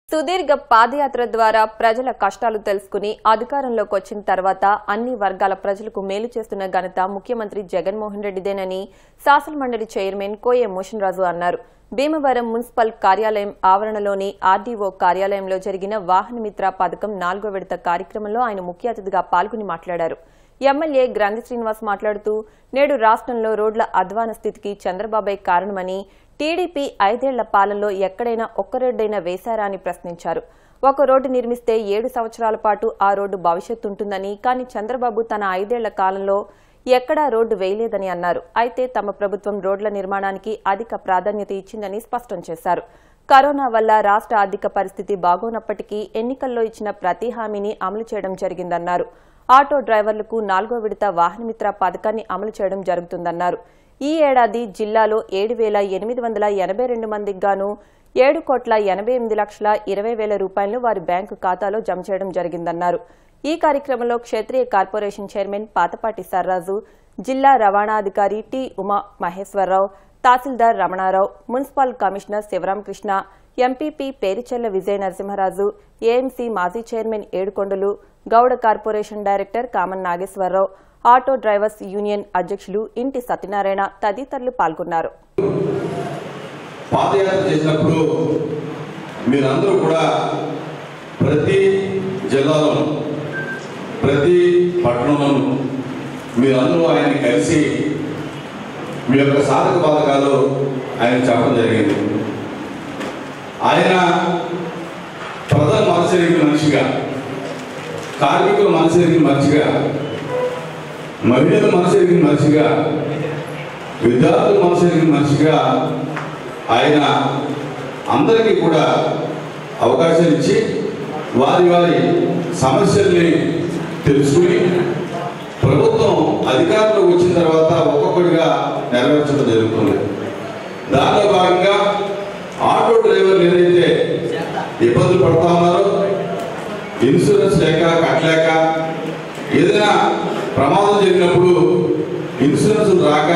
సుదీర్ఘ పాదయాత్ర ద్వారా ప్రజల కష్టాలు తెలుసుకుని అధికారంలోకి వచ్చిన తర్వాత అన్ని వర్గాల ప్రజలకు మేలు చేస్తున్న ఘనత ముఖ్యమంత్రి జగన్మోహన్ రెడ్డిదేనని శాసనమండలి చైర్మన్ కోయ మోషన్ రాజు అన్నారు భీమవరం మున్సిపల్ కార్యాలయం ఆవరణలోని ఆర్డీఓ కార్యాలయంలో జరిగిన వాహనమిత్ర పథకం నాలుగో విడత కార్యక్రమంలో ఆయన ముఖ్య అతిథిగా పాల్గొని మాట్లాడారు ఎమ్మెల్యే గ్రంథి శ్రీనివాస్ మాట్లాడుతూ నేడు రాష్ట్రంలో రోడ్ల అధ్వాన స్థితికి చంద్రబాబే కారణమని టీడీపీ ఐదేళ్ల పాలనలో ఎక్కడైనా ఒక్క రోడ్డైనా వేశారా అని ప్రశ్నించారు ఒక రోడ్డు నిర్మిస్తే ఏడు సంవత్సరాల పాటు ఆ రోడ్డు భవిష్యత్తు ఉంటుందని కానీ చంద్రబాబు తన ఐదేళ్ల కాలంలో ఎక్కడా రోడ్డు వేయలేదని అన్నారు అయితే తమ ప్రభుత్వం రోడ్ల నిర్మాణానికి అధిక ప్రాధాన్యత ఇచ్చిందని స్పష్టం చేశారు కరోనా వల్ల రాష్ట్ర ఆర్థిక పరిస్థితి బాగోనప్పటికీ ఎన్నికల్లో ఇచ్చిన ప్రతి హామీని అమలు చేయడం జరిగిందన్నారు ఆటో డ్రైవర్లకు నాలుగో విడత వాహనమిత్ర పథకాన్ని అమలు చేయడం జరుగుతుందన్నారు ఈ ఏడాది జిల్లాలో ఏడు వేల ఎనిమిది వందల ఎనభై రెండు మందికి గాను ఏడు కోట్ల ఎనభై ఎనిమిది లక్షల ఇరవై వేల రూపాయలను వారి బ్యాంకు ఖాతాలో జమ చేయడం జరిగిందన్నారు ఈ కార్యక్రమంలో క్షేత్రీయ కార్పొరేషన్ చైర్మన్ పాతపాటి సర్రాజు జిల్లా రవాణాధికారి T Uma Maheswararao tahsildar Ramanarao municipal commissioner Sivaramakrishna MPP Perichella Vijaya Narasimharaju AMC మాజీ chairman Edukondalu Gowda corporation director Kaman Nageswararao auto drivers union అధ్యక్షులు ఇంటి సత్యనారాయణ తదితరులు పాల్గొన్నారు పాదయాత్ర చేసినప్పుడు మీరందరూ కూడా ప్రతి జిల్లాలోను ప్రతి పట్టణంలోను మీరందరూ ఆయన్ని కలిసి మీ యొక్క సాధక బాధకాలు ఆయన చెప్పడం జరిగింది ఆయన ప్రజల మనసెరిగిన మనిషిగా కార్మికుల మనసెరిగిన మనిషిగా మహిళల మనసెరిగిన మనిషిగా విద్యార్థుల మనసెరిగిన మనిషిగా ఆయన అందరికీ కూడా అవకాశం ఇచ్చి వారి వారి సమస్యల్ని తెలుసుకుని ప్రభుత్వం అధికారంలోకి వచ్చిన తర్వాత ఒక్కొక్కటిగా నెరవేర్చడం జరుగుతుంది దానిలో భాగంగా ఆటో డ్రైవర్లు ఏదైతే ఇబ్బందులు పడతా ఉన్నారో ఇన్సూరెన్స్ లేక కట్టలేక ఏదైనా ప్రమాదం జరిగినప్పుడు ఇన్సూరెన్స్ రాక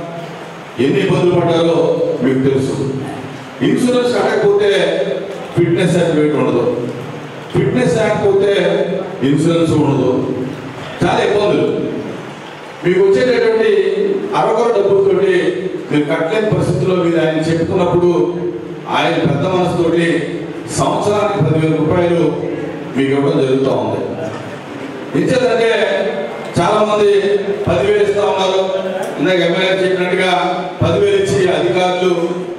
ఎన్ని ఇబ్బందులు పడ్డారో మీకు తెలుసు ఇన్సూరెన్స్ కట్టకపోతే ఫిట్నెస్ సర్టిఫికేట్ ఉండదు ఫిట్నెస్ లేకపోతే ఇన్సూరెన్స్ ఉండదు చాలా ఇబ్బందులు మీకు వచ్చేటటువంటి అరకొర డబ్బులతోటి మీరు కట్టలేని పరిస్థితుల్లో మీరు ఆయన చెప్పుకున్నప్పుడు ఆయన పెద్ద మనసుతోటి సంవత్సరానికి పదివేల రూపాయలు మీకు ఇవ్వడం జరుగుతూ ఉంది ఇచ్చేదంటే చాలా మంది పదివేలు ఇస్తా ఉన్నారు ఇందాక ఎమ్మెల్యే చెప్పినట్టుగా పదివేలు ఇచ్చి అధికారులు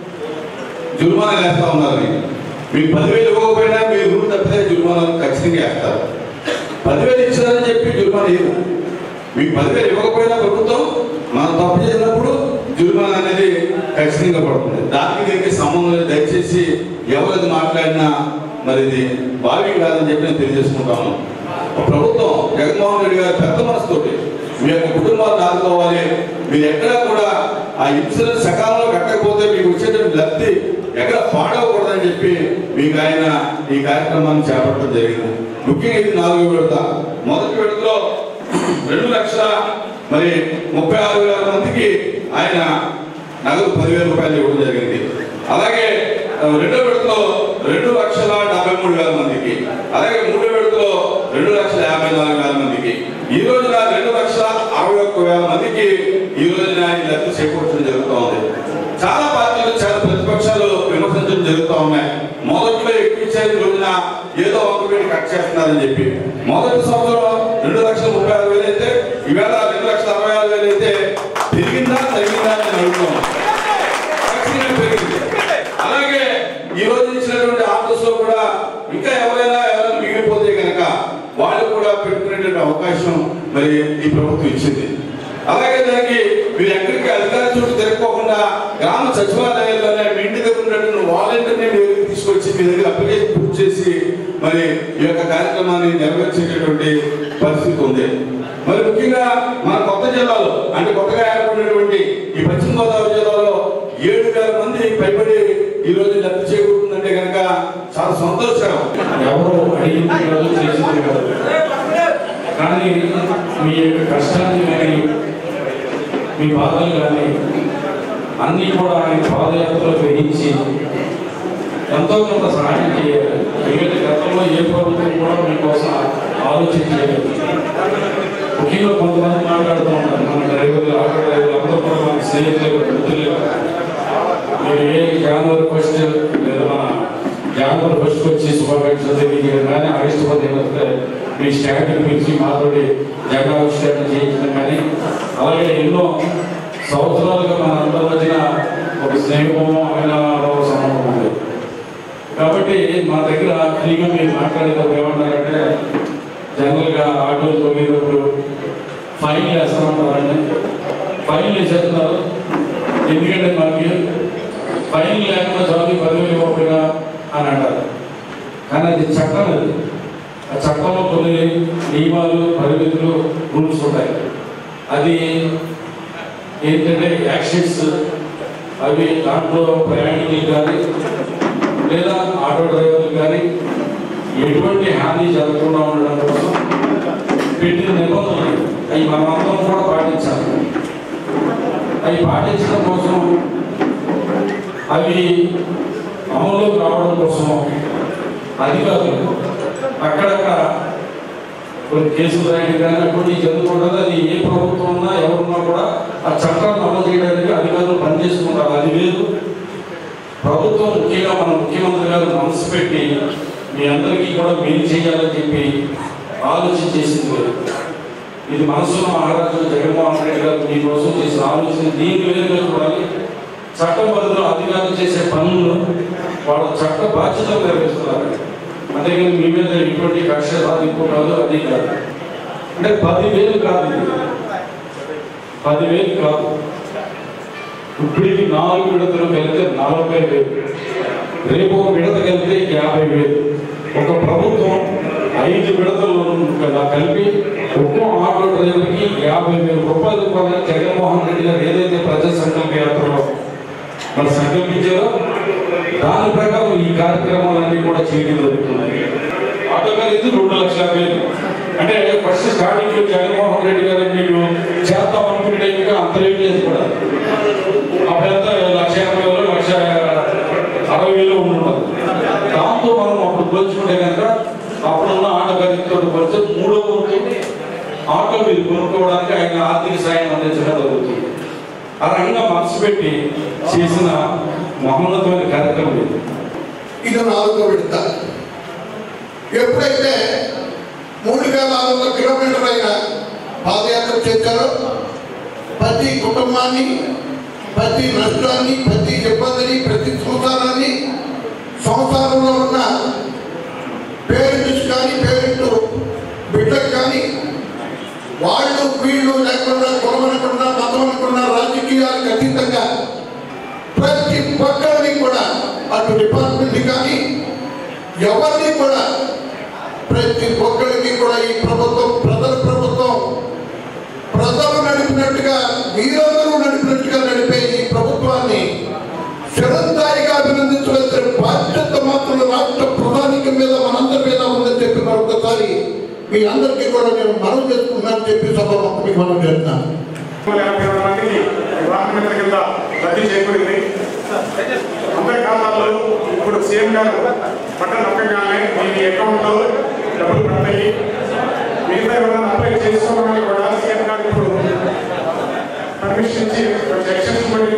జుర్మానా వేస్తా ఉన్నారు మీకు పదివేలు ఇవ్వకపోయినా మీరు రూల్ తప్పితే జుర్మానాలు ఖచ్చితంగా వేస్తారు పదివేలు ఇచ్చారని చెప్పి జుర్మానా ఇవ్వరు మీకు పదివేలు ఇవ్వకపోయినా ప్రభుత్వం మనం తప్పు చేసినప్పుడు జుర్మానా అనేది ఖచ్చితంగా పడుతుంది దానికి దీనికి సంబంధం లేదు దయచేసి ఎవరిది మాట్లాడినా మరి ఇది భావ్యం కాదని చెప్పి నేను తెలియజేసుకుంటాను ప్రభుత్వం జగన్మోహన్ రెడ్డి గారి పెద్ద మనసుతోటి మీ యొక్క కుటుంబాలను ఆదుకోవాలి మీరు ఎక్కడా కూడా ఆ ఇన్సూరెన్స్ సకాలంలో కట్టకపోతే మీకు వచ్చేటువంటి లబ్ధి ఎక్కడ పాడవకూడదని చెప్పి మీకు ఆయన ఈ కార్యక్రమాన్ని చేపట్టడం జరిగింది ముఖ్యంగా ఇది నాలుగో విడత మొదటి విడతలో రెండు లక్షల మరి ముప్పై ఆరు వేల మందికి ఆయన నగదు పదివేల రూపాయలు ఇవ్వడం జరిగింది అలాగే ఆ, రెండో విడతలో రెండు లక్షల డెబ్బై మూడు వేల మందికి అలాగే మూడో విడతలో రెండు లక్షల యాభై నాలుగు వేల మందికి ఈ రోజున రెండు లక్షల అరవై ఒక్క వేల మందికి ఈ రోజున ఈ లబ్ధి చేకూర్చడం జరుగుతూ ఉంది చాలా పార్టీలు చాలా ప్రతిపక్షాలు విమర్శించడం జరుగుతూ ఉన్నాయి మొదట్లో ఎక్కువ ఇచ్చేది ఈ రోజున ఏదో ఒక వీడి కట్ చేస్తున్నారని చెప్పి మొదటి సంవత్సరం రెండు లక్షల ముప్పై ఆరు వేలు అయితే ఈవేళ రెండు లక్షల అరవై ఆరు వేలు అయితే పెరిగిందా తగ్గిందా అని అడుగుతున్నాం ఖచ్చితంగా పెరిగింది అలాగే ఈ రోజు ఇచ్చినటువంటి ఆఫీస్ లో కూడా ఇంకా ఎవరైనా ఎవరైనా మిగిలిపోతే కనుక వాళ్ళు కూడా పెట్టుకునేటువంటి అవకాశం మరి ఈ ప్రభుత్వం ఇచ్చింది అలాగే దానికి మీరు ఎక్కడికి అధికార చుట్టూ తిరగకోకుండా గ్రామ సచివాలయాల్లోనే మీ ఇంటి దగ్గర ఉన్నటువంటి వాలంటీర్ని మీ దగ్గరికి తీసుకొచ్చి మీ దగ్గర అప్లికేషన్ పూర్తి చేసి మరి ఈ యొక్క కార్యక్రమాన్ని నెరవేర్చేటటువంటి పరిస్థితి ఉంది మరి ముఖ్యంగా మన కొత్త జిల్లాలో అంటే కొత్తగా ఏర్పడినటువంటి ఈ పశ్చిమ గోదావరి జిల్లాలో ఏడు వేల మంది పైబడి ఈ రోజు లబ్ధి చేకూరుతుందంటే కనుక చాలా సంతోషకరం ఎవరు అడిగింది కాదు చేసింది కాదు కానీ మీ యొక్క కష్టాన్ని కానీ మీ బాధలు కానీ అన్నీ కూడా ఆయన పాదయాత్రలో గ్రహించి ఎంతో కొంత సహాయం చేయాలి జనవరి ఫస్ట్ వచ్చి శుభాకాంక్షలు తెలియజేయడం కానీ ఆగస్టు పదిహేను వస్తే మీ స్టాండ్ పిలిచి మాతోటి జెండా ఆవిష్కరణ చేయించడం కానీ అలాగే ఎన్నో సంవత్సరాలుగా మన అందరి మధ్యన ఒక స్నేహము అభినవ సమూహం ఉంది కాబట్టి మా దగ్గర ఫ్రీగా మీరు మాట్లాడేటప్పుడు ఏమంటారంటే జనరల్గా ఆటోలు తొమ్మిదిప్పుడు ఫైన్ వేస్తామంటారండి ఫైన్ వేసేస్తున్నారు ఎందుకంటే మాకు ఫైన్ లేకుండా చదివి పదివేలు ఇవ్వకపోయినా అని అంటారు కానీ అది చట్టం అది ఆ చట్టంలో కొన్ని నియమాలు పరిమితులు రూల్స్ ఉంటాయి అది ఏంటంటే యాక్సిడెంట్స్ అవి దాంట్లో ప్రయాణికులు కానీ లేదా ఆటో డ్రైవర్లు కానీ ఎటువంటి హాని జరగకుండా ఉండడం కోసం పెట్టిన నిబంధనలు అవి మనమందరం కూడా పాటించాలి అవి పాటించడం కోసం అవి అమల్లోకి రావడం కోసం అధికారులు అక్కడక్కడ కొన్ని కేసులు రాయడం కానీ అటువంటి జరుగుతుంటుంది అది ఏ ప్రభుత్వం ఉన్నా ఎవరున్నా కూడా ఆ చట్టాన్ని అమలు చేయడానికి అధికారులు పనిచేసుకుంటారు అది లేదు ప్రభుత్వం ముఖ్యంగా మన ముఖ్యమంత్రి గారు మనసు పెట్టి మీ అందరికీ కూడా మేలు చేయాలని చెప్పి ఆలోచన చేసింది లేదు ఇది మనసులో మహారాజు జగన్మోహన్ రెడ్డి గారు మీకోసం చేసిన ఆలోచన దీన్ని వేరుగా చూడాలి చట్టం పరిధిలో అధికారులు చేసే పనులను వాళ్ళ చట్ట బాధ్యతలు నిర్వహిస్తున్నారు అంతేగాని మీ మీద ఎటువంటి కక్ష సాధింపు కాదు అది కాదు అంటే పదివేలు కాదు ఇది పదివేలు కాదు ఇప్పటికి నాలుగు విడతలు కలిపితే నలభై వేలు రేపు ఒక విడత కలిపితే యాభై వేలు ఒక ప్రభుత్వం ఐదు విడతలు కదా కలిపి ఒక్కో ఆటో డ్రైవర్కి యాభై వేల రూపాయలు ఇవ్వాలని జగన్మోహన్ రెడ్డి గారు ఏదైతే ప్రజా సంకల్ప యాత్రలో మరి సంకల్పించారో దాని ప్రకారం ఈ కార్యక్రమాలన్నీ కూడా చేయడం జరుగుతున్నాయి ఆటో ఖరీదు రెండు లక్షల వేలు అంటే ఫస్ట్ స్టార్టింగ్ లో జగన్మోహన్ రెడ్డి గారు మీకు చేద్దాం అనుకునే టైంగా అంత రేట్ లేదు కూడా అప్పుడంతా లక్ష ఎనభై వేలు లక్ష అరవై వేలు ఉంటుంది దాంతో మనం అప్పుడు పోల్చుకుంటే కనుక అప్పుడున్న ఆటో ఖరీదుతో పోలిస్తే మూడో వంతు ఆటో మీరు కొనుక్కోవడానికి ఆయన ఆర్థిక సాయం అందించడం జరుగుతుంది ఆ రకంగా మనసు పెట్టి చేసిన మహోన్నతమైన కార్యక్రమం ఇది ఇది నాలుగో విడత ఎప్పుడైతే మూడు వేల ఆరు వందల కిలోమీటర్ అయిన పాదయాత్ర చేశారో ప్రతి కుటుంబాన్ని ప్రతి నష్టాన్ని ప్రతి ఇబ్బందిని ప్రతి సంసారాన్ని సంసారంలో ఉన్న పేరెంట్స్ కానీ పేరెంట్ బిడ్డకు కానీ వాళ్ళు వీళ్ళు లేకుండా కులం అనుకున్నా మతం అనుకున్నా రాజకీయాలకు అతీతంగా ప్రతి ఒక్కరిని కూడా అటు డిపార్ట్మెంట్ కానీ ఎవరిని కూడా ప్రతి ఒక్కరికి కూడా ఈ ప్రభుత్వం ప్రజల ప్రభుత్వం ప్రజలు నడిపినట్టుగా మీరందరూ నడిపినట్టుగా నడిపే ఈ ప్రభుత్వాన్ని చిరంతాయిగా అభినందించవలసిన బాధ్యత మాత్రం రాష్ట్ర ప్రధానికి మీద మనందరి మీద ఉందని చెప్పి మరొకసారి మీ అందరికీ కూడా నేను మనవి చేసుకున్నాను చెప్పి సభ మీకు మనం చేస్తున్నాను వందల యాభై రెండు మందికి ప్రాథమికత కింద రద్దు చేకూరింది అందరి ఖాతాల్లో ఇప్పుడు సీఎం గారు బట్టలు నొక్కగానే మీ అకౌంట్లో డబ్బులు పడతాయి మిగతా ఎవరైనా అప్లై చేసుకోవడానికి కూడా సీఎం గారు ఇప్పుడు పర్మిషన్ ఇచ్చి సెక్షన్స్ బట్టి